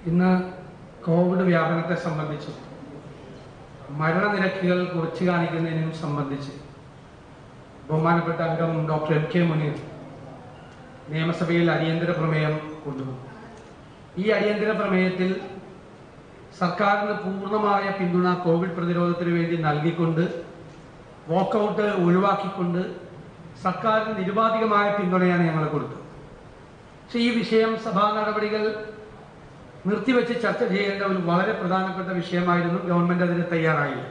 ഇന്ന് കോവിഡ് വ്യാപനത്തെ സംബന്ധിച്ചും മരണനിരക്കുകൾ കുറച്ചു കാണിക്കുന്നതിനും സംബന്ധിച്ച് ബഹുമാനപ്പെട്ട അംഗം ഡോക്ടർ എം കെ മുനീർ നിയമസഭയിൽ അടിയന്തര പ്രമേയം കൊണ്ടുവന്നു ഈ അടിയന്തര പ്രമേയത്തിൽ സർക്കാരിന് പൂർണ്ണമായ പിന്തുണ കോവിഡ് പ്രതിരോധത്തിന് വേണ്ടി നൽകിക്കൊണ്ട് വോക്കൗട്ട് ഒഴിവാക്കിക്കൊണ്ട് സർക്കാരിന് നിരുപാധികമായ പിന്തുണയാണ് ഞങ്ങൾ കൊടുത്തത് പക്ഷേ ഈ വിഷയം സഭാ നടപടികൾ നിർത്തിവെച്ച് ചർച്ച ചെയ്യേണ്ട ഒരു വളരെ പ്രധാനപ്പെട്ട വിഷയമായിരുന്നു ഗവൺമെന്റ് അതിന് തയ്യാറായില്ല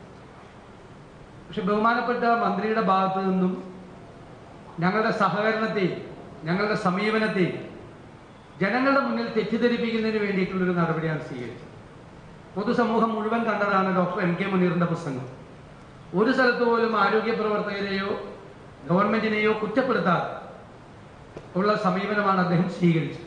പക്ഷെ ബഹുമാനപ്പെട്ട മന്ത്രിയുടെ ഭാഗത്ത് നിന്നും ഞങ്ങളുടെ സഹകരണത്തെയും ഞങ്ങളുടെ സമീപനത്തെയും ജനങ്ങളുടെ മുന്നിൽ തെറ്റിദ്ധരിപ്പിക്കുന്നതിന് വേണ്ടിയിട്ടുള്ളൊരു നടപടിയാണ് സ്വീകരിച്ചത് പൊതുസമൂഹം മുഴുവൻ കണ്ടതാണ് ഡോക്ടർ എം കെ മുനീറിന്റെ പ്രസംഗം ഒരു സ്ഥലത്ത് പോലും ആരോഗ്യ പ്രവർത്തകരെയോ ഗവൺമെന്റിനെയോ കുറ്റപ്പെടുത്താതെ ഉള്ള സമീപനമാണ് അദ്ദേഹം സ്വീകരിച്ചത്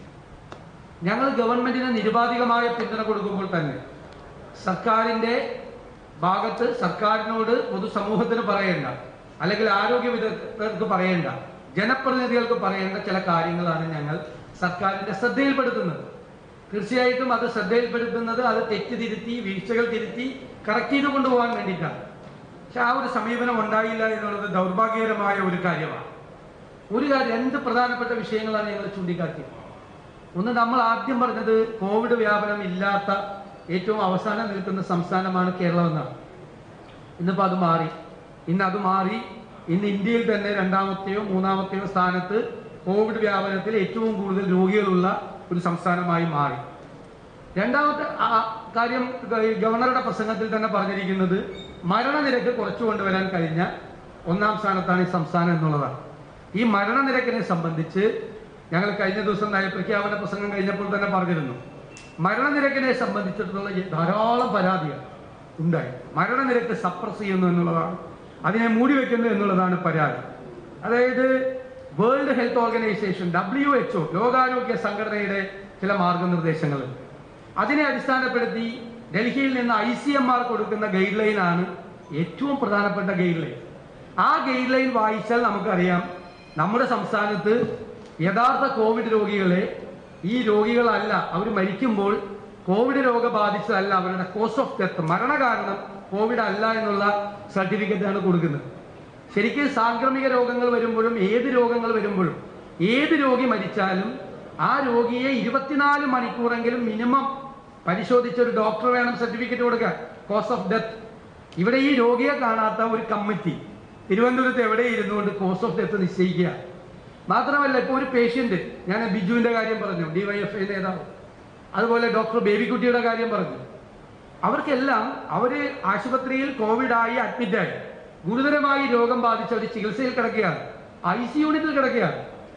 ഞങ്ങൾ ഗവൺമെന്റിന് നിരുപാധികമായ പിന്തുണ കൊടുക്കുമ്പോൾ തന്നെ സർക്കാരിന്റെ ഭാഗത്ത് സർക്കാരിനോട് പൊതുസമൂഹത്തിന് പറയേണ്ട അല്ലെങ്കിൽ ആരോഗ്യ വിദഗ്ധർക്ക് പറയേണ്ട ജനപ്രതിനിധികൾക്ക് പറയേണ്ട ചില കാര്യങ്ങളാണ് ഞങ്ങൾ സർക്കാരിന്റെ ശ്രദ്ധയിൽപ്പെടുത്തുന്നത് തീർച്ചയായിട്ടും അത് ശ്രദ്ധയിൽപ്പെടുത്തുന്നത് അത് തെറ്റ് തിരുത്തി വീഴ്ചകൾ തിരുത്തി കറക്റ്റ് ചെയ്ത് കൊണ്ടുപോകാൻ വേണ്ടിയിട്ടാണ് പക്ഷെ ആ ഒരു സമീപനം ഉണ്ടായില്ല എന്നുള്ളത് ദൗർഭാഗ്യകരമായ ഒരു കാര്യമാണ് ഒരു കാര്യം രണ്ട് പ്രധാനപ്പെട്ട വിഷയങ്ങളാണ് ഞങ്ങൾ ചൂണ്ടിക്കാട്ടിയത് ഒന്ന് നമ്മൾ ആദ്യം പറഞ്ഞത് കോവിഡ് വ്യാപനം ഇല്ലാത്ത ഏറ്റവും അവസാനം നിൽക്കുന്ന സംസ്ഥാനമാണ് കേരളം എന്നാണ് ഇന്നിപ്പോൾ അത് മാറി ഇന്ന് അത് മാറി ഇന്ന് ഇന്ത്യയിൽ തന്നെ രണ്ടാമത്തെയോ മൂന്നാമത്തെയോ സ്ഥാനത്ത് കോവിഡ് വ്യാപനത്തിൽ ഏറ്റവും കൂടുതൽ രോഗികളുള്ള ഒരു സംസ്ഥാനമായി മാറി രണ്ടാമത്തെ ആ കാര്യം ഗ- ഗവർണറുടെ പ്രസംഗത്തിൽ തന്നെ പറഞ്ഞിരിക്കുന്നത് മരണനിരക്ക് കുറച്ചു കൊണ്ടുവരാൻ കഴിഞ്ഞ ഒന്നാം സ്ഥാനത്താണ് ഈ സംസ്ഥാനം എന്നുള്ളതാണ് ഈ മരണനിരക്കിനെ സംബന്ധിച്ച് ഞങ്ങൾ കഴിഞ്ഞ ദിവസം നയപ്രഖ്യാപന പ്രസംഗം കഴിഞ്ഞപ്പോൾ തന്നെ പറഞ്ഞിരുന്നു മരണനിരക്കിനെ സംബന്ധിച്ചിടത്തോളം ഈ ധാരാളം പരാതികൾ ഉണ്ടായി മരണനിരക്ക് സപ്രസ് ചെയ്യുന്നു എന്നുള്ളതാണ് അതിനെ മൂടി വെക്കുന്നു എന്നുള്ളതാണ് പരാതി അതായത് world health organisation W H O ലോകാരോഗ്യ സംഘടനയുടെ ചില മാർഗനിർദ്ദേശങ്ങളുണ്ട് അതിനെ അടിസ്ഥാനപ്പെടുത്തി ഡൽഹിയിൽ നിന്ന് ഐ സി എം ആർ കൊടുക്കുന്ന ഗൈഡ് ലൈൻ ആണ് ഏറ്റവും പ്രധാനപ്പെട്ട ഗൈഡ് ലൈൻ ആ ഗൈഡ് ലൈൻ വായിച്ചാൽ നമുക്കറിയാം നമ്മുടെ സംസ്ഥാനത്ത് യഥാർത്ഥ കോവിഡ് രോഗികളെ ഈ രോഗികളല്ല അവർ മരിക്കുമ്പോൾ കോവിഡ് രോഗം ബാധിച്ചതല്ല അവരുടെ കോസ് ഓഫ് ഡെത്ത് മരണകാരണം കോവിഡ് അല്ല എന്നുള്ള സർട്ടിഫിക്കറ്റ് ആണ് കൊടുക്കുന്നത് ശരിക്കും സാംക്രമിക രോഗങ്ങൾ വരുമ്പോഴും ഏത് രോഗങ്ങൾ വരുമ്പോഴും ഏത് രോഗി മരിച്ചാലും ആ രോഗിയെ ഇരുപത്തിനാല് മണിക്കൂറെങ്കിലും മിനിമം പരിശോധിച്ച ഒരു ഡോക്ടർ വേണം സർട്ടിഫിക്കറ്റ് കൊടുക്കാൻ കോസ് ഓഫ് ഡെത്ത് ഇവിടെ ഈ രോഗിയെ കാണാത്ത ഒരു കമ്മിറ്റി തിരുവനന്തപുരത്ത് എവിടെ ഇരുന്നുകൊണ്ട് കോസ് ഓഫ് ഡെത്ത് നിശ്ചയിക്കുക മാത്രമല്ല ഇപ്പോൾ ഒരു പേഷ്യന്റ് ഞാൻ ബിജുവിന്റെ കാര്യം പറഞ്ഞു ഡിവൈഎഫ്ഐ നേതാവ് അതുപോലെ ഡോക്ടർ ബേബിക്കുട്ടിയുടെ കാര്യം പറഞ്ഞു അവർക്കെല്ലാം അവര് ആശുപത്രിയിൽ കോവിഡ് ആയി അഡ്മിറ്റ് ആയി ഗുരുതരമായി രോഗം ബാധിച്ച ഒരു ചികിത്സയിൽ കിടക്കുകയാണ് ഐ സി യൂണിറ്റിൽ കിടക്കുകയാണ്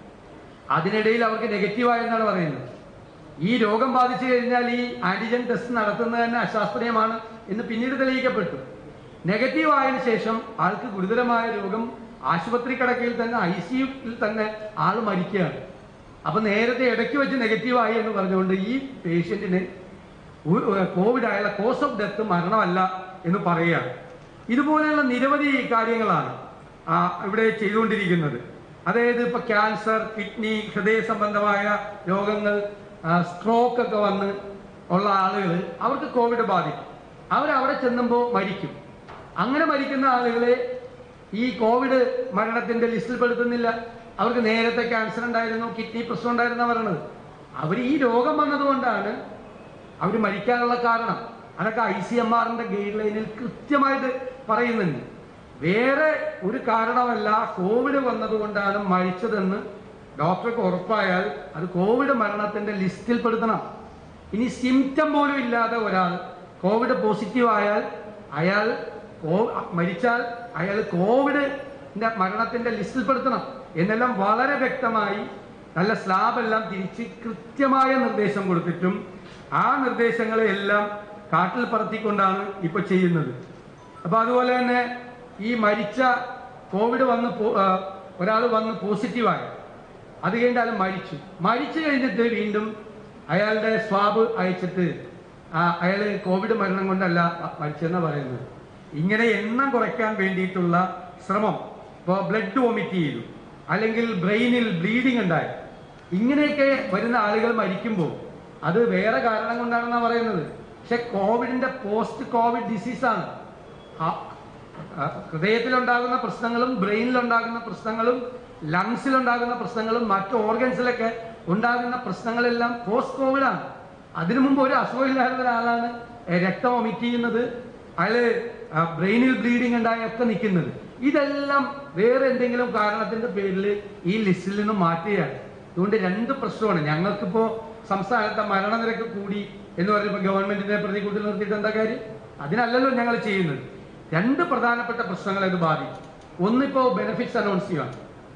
അതിനിടയിൽ അവർക്ക് നെഗറ്റീവായെന്നാണ് പറയുന്നത് ഈ രോഗം ബാധിച്ചു കഴിഞ്ഞാൽ ഈ ആന്റിജൻ ടെസ്റ്റ് നടത്തുന്നത് തന്നെ അശാസ്ത്രീയമാണ് എന്ന് പിന്നീട് തെളിയിക്കപ്പെട്ടു നെഗറ്റീവ് ആയതിനു ശേഷം ആൾക്ക് ഗുരുതരമായ രോഗം ആശുപത്രി കിടക്കയിൽ തന്നെ ഐ സിയുയിൽ തന്നെ ആൾ മരിക്കുകയാണ് അപ്പൊ നേരത്തെ ഇടയ്ക്ക് വെച്ച് നെഗറ്റീവ് ആയി എന്ന് പറഞ്ഞുകൊണ്ട് ഈ പേഷ്യന്റിന് കോവിഡ് ആയുള്ള കോസ് ഓഫ് ഡെത്ത് മരണമല്ല എന്ന് പറയുകയാണ് ഇതുപോലെയുള്ള നിരവധി കാര്യങ്ങളാണ് ആ, ഇവിടെ ചെയ്തുകൊണ്ടിരിക്കുന്നത് അതായത് ഇപ്പൊ ക്യാൻസർ കിഡ്നി ഹൃദയ സംബന്ധമായ രോഗങ്ങൾ സ്ട്രോക്ക് ഒക്കെ വന്ന് ഉള്ള ആളുകൾ അവർക്ക് കോവിഡ് ബാധിക്കും അവരവിടെ ചെന്നുമ്പോൾ മരിക്കും അങ്ങനെ മരിക്കുന്ന ആളുകളെ ഈ കോവിഡ് മരണത്തിന്റെ ലിസ്റ്റിൽ പെടുത്തുന്നില്ല അവർക്ക് നേരത്തെ ക്യാൻസർ ഉണ്ടായിരുന്നു കിഡ്നി പ്രശ്നം ഉണ്ടായിരുന്ന പറയണത് അവർ ഈ രോഗം വന്നതുകൊണ്ടാണ് അവർ മരിക്കാനുള്ള കാരണം അതൊക്കെ ഐ സി എം ആറിന്റെ ഗൈഡ് ലൈനിൽ കൃത്യമായിട്ട് പറയുന്നുണ്ട് വേറെ ഒരു കാരണമല്ല കോവിഡ് വന്നതുകൊണ്ടാണ് മരിച്ചതെന്ന് ഡോക്ടർക്ക് ഉറപ്പായാൽ അത് കോവിഡ് മരണത്തിന്റെ ലിസ്റ്റിൽ പെടുത്തണം ഇനി സിംറ്റം പോലും ഇല്ലാതെ ഒരാൾ കോവിഡ് പോസിറ്റീവ് ആയാൽ അയാൾ കോ- മരിച്ചാൽ അയാൾ കോവിഡിന്റെ മരണത്തിന്റെ ലിസ്റ്റിൽ പെടുത്തണം എന്നെല്ലാം വളരെ വ്യക്തമായി നല്ല സ്ലാബ് എല്ലാം തിരിച്ച് കൃത്യമായ നിർദ്ദേശം കൊടുത്തിട്ടും ആ നിർദ്ദേശങ്ങളെ എല്ലാം കാട്ടിൽ പറത്തിക്കൊണ്ടാണ് ഇപ്പൊ ചെയ്യുന്നത് അപ്പൊ അതുപോലെ തന്നെ ഈ മരിച്ച കോവിഡ് വന്ന് ഒരാൾ വന്ന് പോസിറ്റീവായി അത് കഴിഞ്ഞിട്ട് അയാൾ മരിച്ചു മരിച്ചു കഴിഞ്ഞിട്ട് വീണ്ടും അയാളുടെ സ്വാബ് അയച്ചിട്ട് ആ അയാൾ കോവിഡ് മരണം കൊണ്ടല്ല മരിച്ചെന്നാ പറയുന്നത് ഇങ്ങനെ എണ്ണം കുറയ്ക്കാൻ വേണ്ടിയിട്ടുള്ള ശ്രമം ഇപ്പോൾ ബ്ലഡ് വോമിറ്റ് ചെയ്തു അല്ലെങ്കിൽ ബ്രെയിനിൽ ബ്ലീഡിംഗ് ഉണ്ടായി ഇങ്ങനെയൊക്കെ വരുന്ന ആളുകൾ മരിക്കുമ്പോൾ അത് വേറെ കാരണം കൊണ്ടാണെന്നാണ് പറയുന്നത് പക്ഷെ കോവിഡിന്റെ പോസ്റ്റ് കോവിഡ് ഡിസീസാണ് ഹൃദയത്തിലുണ്ടാകുന്ന പ്രശ്നങ്ങളും ബ്രെയിനിലുണ്ടാകുന്ന പ്രശ്നങ്ങളും ലങ്സിലുണ്ടാകുന്ന പ്രശ്നങ്ങളും മറ്റ് ഓർഗൻസിലൊക്കെ ഉണ്ടാകുന്ന പ്രശ്നങ്ങളെല്ലാം പോസ്റ്റ് കോവിഡാണ് അതിനു മുമ്പ് ഒരു അസുഖമില്ലാത്ത ഒരാളാണ് എ, രക്തം ഒമിറ്റ് ചെയ്യുന്നത് അയാള് ബ്രെയിനിൽ ബ്ലീഡിംഗ് ഉണ്ടായി ഒക്കെ നിൽക്കുന്നത് ഇതെല്ലാം വേറെ എന്തെങ്കിലും കാരണത്തിന്റെ പേരിൽ ഈ ലിസ്റ്റിൽ നിന്ന് മാറ്റുകയാണ് അതുകൊണ്ട് രണ്ട് പ്രശ്നമാണ് ഞങ്ങൾക്കിപ്പോ സംസ്ഥാനത്തെ മരണനിരക്ക് കൂടി എന്ന് പറയുമ്പോൾ ഗവൺമെന്റിനെ പ്രതികൂട്ടിൽ നിർത്തിയിട്ട് എന്താ കാര്യം അതിനല്ലല്ലോ ഞങ്ങൾ ചെയ്യുന്നത് രണ്ട് പ്രധാനപ്പെട്ട പ്രശ്നങ്ങളെ ഇത് ബാധിക്കും ഒന്നിപ്പോ ബെനിഫിറ്റ്സ് അനൗൺസ് ചെയ്യുകയാണ്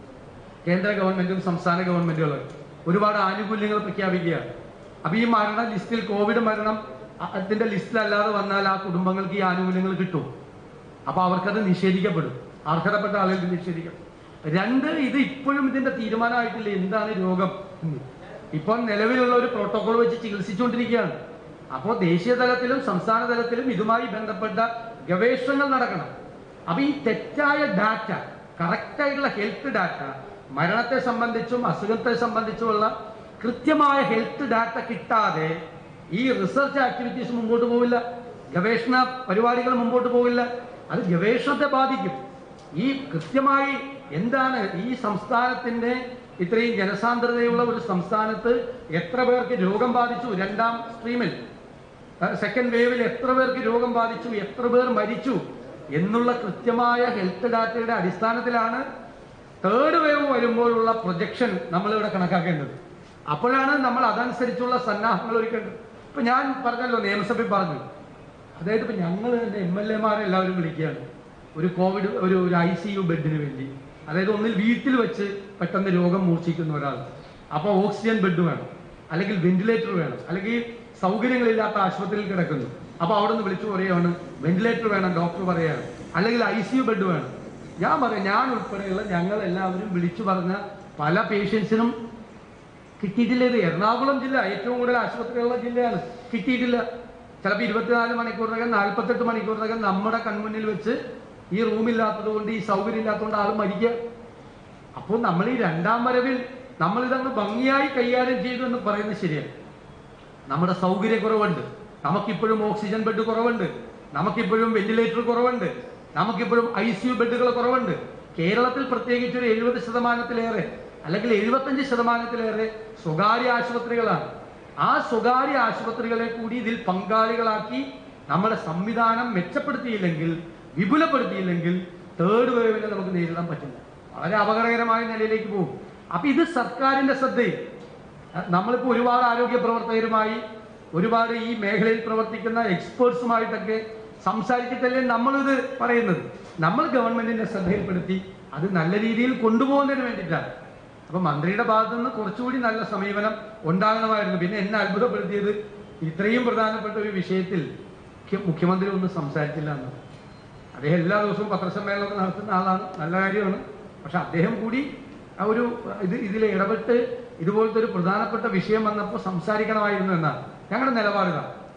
കേന്ദ്ര ഗവൺമെന്റും സംസ്ഥാന ഗവൺമെന്റുകളും ഒരുപാട് ആനുകൂല്യങ്ങൾ പ്രഖ്യാപിക്കുകയാണ് അപ്പൊ ഈ മരണ ലിസ്റ്റിൽ കോവിഡ് മരണം അ- അതിന്റെ ലിസ്റ്റിലല്ലാതെ വന്നാൽ ആ കുടുംബങ്ങൾക്ക് ഈ ആനുകൂല്യങ്ങൾ കിട്ടും അപ്പൊ അവർക്കത് നിഷേധിക്കപ്പെടും അർഹതപ്പെട്ട ആളുകൾക്ക് നിഷേധിക്കപ്പെടും രണ്ട് ഇത് ഇപ്പോഴും ഇതിന്റെ തീരുമാനമായിട്ടില്ല എന്താണ് രോഗം എന്ന്. ഇപ്പോൾ നിലവിലുള്ള ഒരു പ്രോട്ടോകോൾ വെച്ച് ചികിത്സിച്ചുകൊണ്ടിരിക്കുകയാണ് അപ്പോൾ ദേശീയ തലത്തിലും സംസ്ഥാന തലത്തിലും ഇതുമായി ബന്ധപ്പെട്ട ഗവേഷണങ്ങൾ നടക്കണം അപ്പൊ ഈ തെറ്റായ ഡാറ്റ കറക്റ്റ് ആയിട്ടുള്ള ഹെൽത്ത് ഡാറ്റ മരണത്തെ സംബന്ധിച്ചും അസുഖത്തെ സംബന്ധിച്ചുമുള്ള കൃത്യമായ ഹെൽത്ത് ഡാറ്റ കിട്ടാതെ ഈ റിസർച്ച് ആക്ടിവിറ്റീസ് മുമ്പോട്ട് പോവില്ല ഗവേഷണ പരിപാടികൾ മുമ്പോട്ട് പോവില്ല അത് ഗവേഷണത്തെ ബാധിക്കും ഈ കൃത്യമായി എന്താണ് ഈ സംസ്ഥാനത്തിന്റെ ഇത്രയും ജനസാന്ദ്രതയുള്ള ഒരു സംസ്ഥാനത്ത് എത്ര പേർക്ക് രോഗം ബാധിച്ചു രണ്ടാം സ്ട്രീമിൽ സെക്കൻഡ് വേവിൽ എത്ര പേർക്ക് രോഗം ബാധിച്ചു എത്ര പേർ മരിച്ചു എന്നുള്ള കൃത്യമായ ഹെൽത്ത് ഡാറ്റയുടെ അടിസ്ഥാനത്തിലാണ് തേർഡ് വേവ് വരുമ്പോഴുള്ള പ്രൊജക്ഷൻ നമ്മളിവിടെ കണക്കാക്കേണ്ടത് അപ്പോഴാണ് നമ്മൾ അതനുസരിച്ചുള്ള സന്നാഹങ്ങൾ ഒരുക്കേണ്ടത് ഇപ്പൊ ഞാൻ പറഞ്ഞല്ലോ നിയമസഭയിൽ പറഞ്ഞു അതായത് ഇപ്പൊ ഞങ്ങൾ തന്നെ എം എൽ എമാരെ എല്ലാവരും വിളിക്കുകയാണ് ഒരു കോവിഡ് ഒരു ഒരു ഐ സി യു ബെഡിന് വേണ്ടി അതായത് ഒന്നിൽ വീട്ടിൽ വെച്ച് പെട്ടെന്ന് രോഗം മൂർച്ഛിക്കുന്ന ഒരാൾ അപ്പോൾ ഓക്സിജൻ ബെഡ് വേണം അല്ലെങ്കിൽ വെന്റിലേറ്റർ വേണം അല്ലെങ്കിൽ സൗകര്യങ്ങളില്ലാത്ത ആശുപത്രിയിൽ കിടക്കുന്നു അപ്പൊ അവിടെ നിന്ന് വിളിച്ചു പറയുകയാണ് വെന്റിലേറ്റർ വേണം ഡോക്ടർ പറയാണ് അല്ലെങ്കിൽ ഐ സി യു ബെഡ് വേണം ഞാൻ പറയാം ഞാൻ ഉൾപ്പെടെയുള്ള ഞങ്ങൾ എല്ലാവരും വിളിച്ചു പറഞ്ഞ പല പേഷ്യൻസിനും കിട്ടിയിട്ടില്ല ഇത് എറണാകുളം ജില്ല ഏറ്റവും കൂടുതൽ ആശുപത്രികളുള്ള ജില്ലയാണ് കിട്ടിയിട്ടില്ല ചിലപ്പോൾ ഇരുപത്തിനാല് മണിക്കൂറിനകം നാൽപ്പത്തെട്ട് മണിക്കൂറിനകം നമ്മുടെ കൺമുന്നിൽ വെച്ച് ഈ റൂമില്ലാത്തത് കൊണ്ട് ഈ സൗകര്യം ഇല്ലാത്തതുകൊണ്ട് ആൾ മരിക്കുക അപ്പോൾ നമ്മൾ ഈ രണ്ടാം വരവിൽ നമ്മൾ ഇതങ്ങ് ഭംഗിയായി കൈകാര്യം ചെയ്തു എന്ന് പറയുന്നത് ശരിയാണ് നമ്മുടെ സൗകര്യക്കുറവുണ്ട് നമുക്കിപ്പോഴും ഓക്സിജൻ ബെഡ് കുറവുണ്ട് നമുക്കിപ്പോഴും വെന്റിലേറ്റർ കുറവുണ്ട് നമുക്കിപ്പോഴും ഐ സി യു ബെഡുകൾ കുറവുണ്ട് കേരളത്തിൽ പ്രത്യേകിച്ച് ഒരു എഴുപത് ശതമാനത്തിലേറെ അല്ലെങ്കിൽ എഴുപത്തഞ്ച് ശതമാനത്തിലേറെ സ്വകാര്യ ആശുപത്രികളാണ് ആ സ്വകാര്യ ആശുപത്രികളെ കൂടി ഇതിൽ പങ്കാളികളാക്കി നമ്മുടെ സംവിധാനം മെച്ചപ്പെടുത്തിയില്ലെങ്കിൽ വിപുലപ്പെടുത്തിയില്ലെങ്കിൽ തേർഡ് വേവിനെ നമുക്ക് നേരിടാൻ പറ്റില്ല വളരെ അപകടകരമായ നിലയിലേക്ക് പോകും അപ്പൊ ഇത് സർക്കാരിന്റെ ശ്രദ്ധയിൽ നമ്മളിപ്പോ ഒരുപാട് ആരോഗ്യ പ്രവർത്തകരുമായി ഒരുപാട് ഈ മേഖലയിൽ പ്രവർത്തിക്കുന്ന എക്സ്പേർട്സുമായിട്ടൊക്കെ സംസാരിച്ചിട്ടല്ലേ നമ്മളിത് പറയുന്നത് നമ്മൾ ഗവൺമെന്റിന്റെ ശ്രദ്ധയിൽപ്പെടുത്തി അത് നല്ല രീതിയിൽ കൊണ്ടുപോകുന്നതിന് വേണ്ടിയിട്ടാണ് അപ്പൊ മന്ത്രിയുടെ ഭാഗത്തു നിന്ന് കുറച്ചുകൂടി നല്ല സമീപനം ഉണ്ടാകണമായിരുന്നു പിന്നെ എന്നെ അത്ഭുതപ്പെടുത്തിയത് ഇത്രയും പ്രധാനപ്പെട്ട ഒരു വിഷയത്തിൽ മുഖ്യ- മുഖ്യമന്ത്രി ഒന്നും സംസാരിച്ചില്ല എന്ന് അദ്ദേഹം എല്ലാ ദിവസവും പത്രസമ്മേളനമൊക്കെ നടത്തുന്ന ആളാണ് നല്ല കാര്യമാണ് പക്ഷെ അദ്ദേഹം കൂടി ആ ഒരു ഇത് ഇതിൽ ഇടപെട്ട് ഇതുപോലത്തെ ഒരു പ്രധാനപ്പെട്ട വിഷയം വന്നപ്പോൾ സംസാരിക്കണമായിരുന്നു എന്നാണ് ഞങ്ങളുടെ നിലപാടിതാണ്